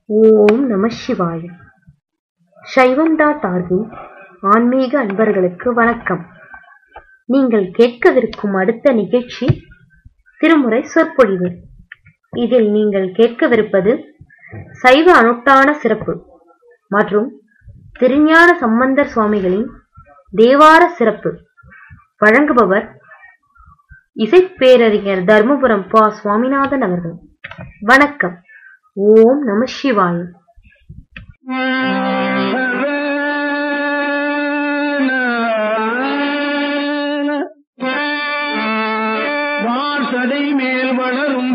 ஓம் நம சிவாய சைவம் டாட் ஆர்கின் ஆன்மீக அன்பர்களுக்கு வணக்கம் நீங்கள் கேட்கவிருக்கும் அடுத்த நிகழ்ச்சி திருமுறை சொற்பொழிவு இதில் நீங்கள் கேட்கவிருப்பது சைவ அனுஷ்டான சிறப்பு மற்றும் திருஞான சம்பந்தர் சுவாமிகளின் தேவார சிறப்பு வழங்குபவர் இசைப்பேரறிஞர் தர்மபுரம் பா சுவாமிநாதன் அவர்கள் வணக்கம் ஓம் நம சிவாய